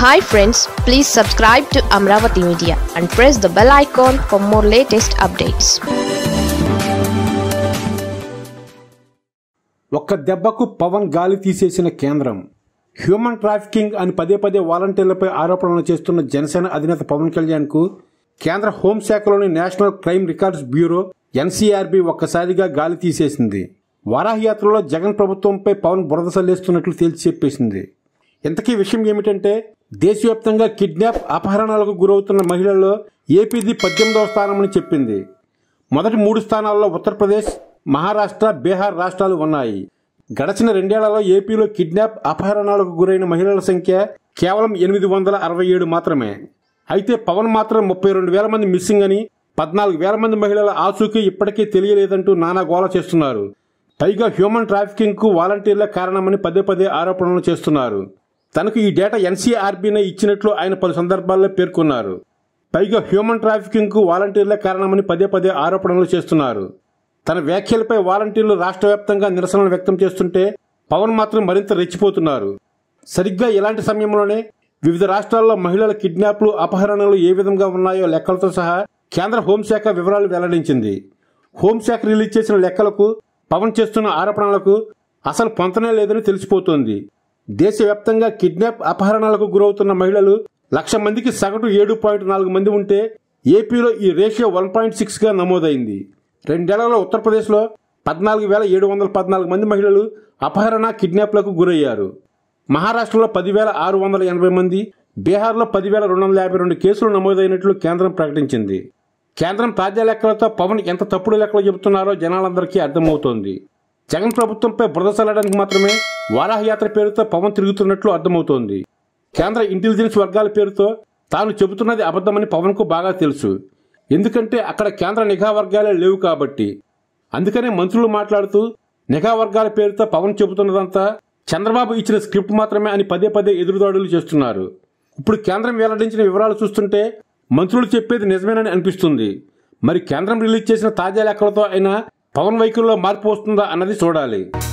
hi friends please subscribe to Amaravati media and press the bell icon for more latest updates ఒక్క దెబ్బకు పవన్ గాలి తీసేసిన కేంద్రం హ్యూమన్ ట్రాఫికింగ్ అని పదే పదే వాలంటీర్లపై ఆరోపణలు చేస్తున్న జనసేన అధినేత పవన్ కళ్యాణ్ కు కేంద్ర హోంశాఖలోని National Crime Records Bureau NCRB ఒక్కసారిగా గాలి తీసేసింది వారాహి యాత్రలో జగన్ ప్రభుత్వంపై పవన్ బురద సల్లేస్తున్నట్లు తేల్చి చెప్పేసింది ఇంతకీ విషయం ఏమిటంటే దేశవ్యాప్తంగా కిడ్నాప్ అపహరణలకు గురవుతున్న మహిళల్లో ఏపీది పద్దెనిమిదవ స్థానమని చెప్పింది మొదటి మూడు స్థానాల్లో ఉత్తరప్రదేశ్ మహారాష్ట్ర బీహార్ రాష్ట్రాలు ఉన్నాయి గడచిన రెండేళ్లలో ఏపీలో కిడ్నాప్ అపహరణలకు గురైన మహిళల సంఖ్య కేవలం ఎనిమిది వందల అరవై ఏడు మాత్రమే అయితే పవన్ మాత్రం ముప్పై రెండు వేల మంది మిస్సింగ్ అని పద్నాలుగు వేల మంది మహిళల ఆచూకీ ఇప్పటికీ తెలియలేదంటూ నానా గోల చేస్తున్నారు పైగా హ్యూమన్ ట్రాఫికింగ్ కు వాలంటీర్ల కారణమని పదే పదే ఆరోపణలు చేస్తున్నారు తనకు ఈ డేటా ఎన్సీఆర్బీనే ఇచ్చినట్లు ఆయన పలు సందర్భాల్లో పేర్కొన్నారు పైగా హ్యూమన్ ట్రాఫికింగ్ కు వాలంటీర్ల కారణమని పదే పదే ఆరోపణలు చేస్తున్నారు తన వ్యాఖ్యలపై వాలంటీర్లు రాష్ట్ర వ్యాప్తంగా నిరసనలు వ్యక్తం చేస్తుంటే పవన్ మాత్రం మరింత రెచ్చిపోతున్నారు సరిగ్గా ఇలాంటి సమయంలోనే వివిధ రాష్ట్రాల్లో మహిళల కిడ్నాప్లు అపహరణలు ఏ విధంగా ఉన్నాయో లెక్కలతో సహా కేంద్ర హోంశాఖ వివరాలు వెల్లడించింది హోంశాఖ రిలీజ్ చేసిన లెక్కలకు పవన్ చేస్తున్న ఆరోపణలకు అసలు పొంతనే లేదని తెలిసిపోతోంది దేశవ్యాప్తంగా కిడ్నాప్ అపహరణలకు గురవుతున్న మహిళలు లక్ష మందికి సగటు ఏడు పాయింట్ నాలుగు మంది ఉంటే ఏపీలో ఈ రేషియో వన్ పాయింట్ సిక్స్గా నమోదైంది రెండేళ్లలో ఉత్తరప్రదేశ్లో పద్నాలుగు వేల ఏడు వందల పద్నాలుగు మంది మహిళలు అపహరణ కిడ్నాప్లకు గురయ్యారు మహారాష్ట్రలో పదివేల ఆరు వందల ఎనభై మంది బీహార్లో పదివేల రెండు వందల యాభై రెండు కేసులు నమోదైనట్లు కేంద్రం ప్రకటించింది కేంద్రం తాజా లెక్కలతో పవన్ ఎంత తప్పుడు లెక్కలు చెబుతున్నారో జనాలందరికీ అర్థమవుతోంది జగన్ ప్రభుత్వంపై బురద చల్లడానికి మాత్రమే వారాహ యాత్ర పేరుతో పవన్ తిరుగుతున్నట్లు అర్థమవుతోంది కేంద్ర ఇంటెలిజెన్స్ వర్గాల పేరుతో తాను చెబుతున్నది అబద్ధమని పవన్ కు బాగా తెలుసు ఎందుకంటే అక్కడ కేంద్ర నిఘా వర్గాలే లేవు కాబట్టి అందుకనే మంత్రులు మాట్లాడుతూ నిఘా వర్గాల పేరుతో పవన్ చెబుతున్నదంతా చంద్రబాబు ఇచ్చిన స్క్రిప్ట్ మాత్రమే అని పదే పదే ఎదురుదాడులు చేస్తున్నారు ఇప్పుడు కేంద్రం వెల్లడించిన వివరాలు చూస్తుంటే మంత్రులు చెప్పేది నిజమేనని అనిపిస్తుంది మరి కేంద్రం రిలీజ్ చేసిన తాజా లెక్కలతో అయినా పవన్ వైఖరిలో మార్పు వస్తుందా అన్నది చూడాలి